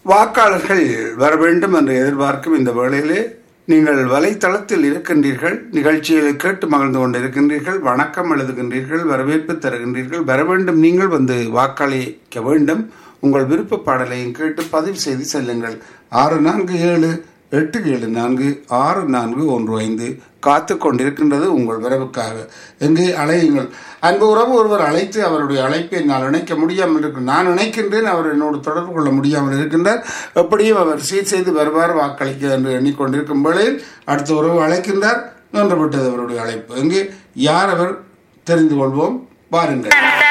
வாக்காளர்கள் வர வேண்டும் என்று எதிர்பார்க்கும் இந்த வேளையிலே நீங்கள் வலைத்தளத்தில் இருக்கின்றீர்கள் நிகழ்ச்சிகளை கேட்டு மகிழ்ந்து கொண்டிருக்கின்றீர்கள் வணக்கம் எழுதுகின்றீர்கள் வரவேற்பு தருகின்றீர்கள் வர வேண்டும் நீங்கள் வந்து வாக்களிக்க வேண்டும் உங்கள் விருப்ப பாடலையும் கேட்டு பதிவு செய்து செல்லுங்கள் ஆறு நான்கு ஏழு எட்டு ஏழு நான்கு ஆறு நான்கு ஒன்று ஐந்து காத்து கொண்டிருக்கின்றது உங்கள் வரவுக்காக எங்கே அழையுங்கள் அன்பு உறவு ஒருவர் அழைத்து அவருடைய அழைப்பை நான் இணைக்க முடியாமல் இருக்கு நான் இணைக்கின்றேன் அவர் என்னோடு தொடர்பு கொள்ள முடியாமல் இருக்கின்றார் எப்படியும் அவர் சீர் செய்து வருவார் வாக்களிக்க என்று எண்ணிக்கொண்டிருக்கும் வேளையில் அடுத்த உறவு அழைக்கின்றார் நின்று விட்டது அவருடைய அழைப்பு எங்கே யார் அவர் தெரிந்து கொள்வோம் பாருங்கள்